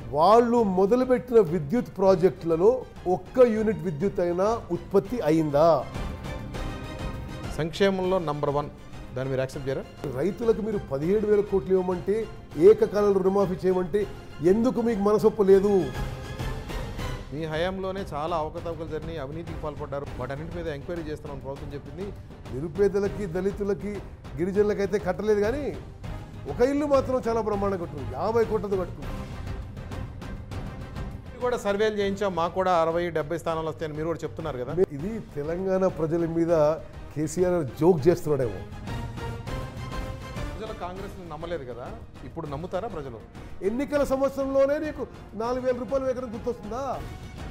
వాళ్ళు మొదలుపెట్టిన విద్యుత్ ప్రాజెక్టులలో ఒక్క యూనిట్ విద్యుత్ అయినా ఉత్పత్తి అయిందా సంక్షేమంలో నంబర్ వన్ దాన్ని మీరు యాక్సెప్ట్ చేయరా రైతులకు మీరు పదిహేడు వేల కోట్లు ఇవ్వమంటే ఏకకాలంలో రుణమాఫీ చేయమంటే ఎందుకు మీకు మనసొప్పు లేదు మీ హయాంలోనే చాలా అవకతవకలు జరిగినాయి అవినీతికి పాల్పడ్డారు వాటన్నింటి మీద ఎంక్వైరీ చేస్తున్నాం ప్రభుత్వం చెప్పింది నిరుపేదలకి దళితులకి గిరిజనులకి అయితే కట్టలేదు కానీ ఒక ఇల్లు మాత్రం చాలా బ్రహ్మాండంగా కట్టు యాభై కోట్లతో కట్టు ఇది కూడా సర్వేలు చేయించాం మాకు కూడా అరవై డెబ్బై స్థానాలు వస్తాయని మీరు కూడా చెప్తున్నారు కదా ఇది తెలంగాణ ప్రజల మీద కేసీఆర్ జోక్ చేస్తున్నాడేమో ప్రజలు కాంగ్రెస్ నమ్మలేదు కదా ఇప్పుడు నమ్ముతారా ప్రజలు ఎన్నికల సంవత్సరంలోనే నీకు నాలుగు వేల రూపాయలు ఎకరం గుర్తొస్తుందా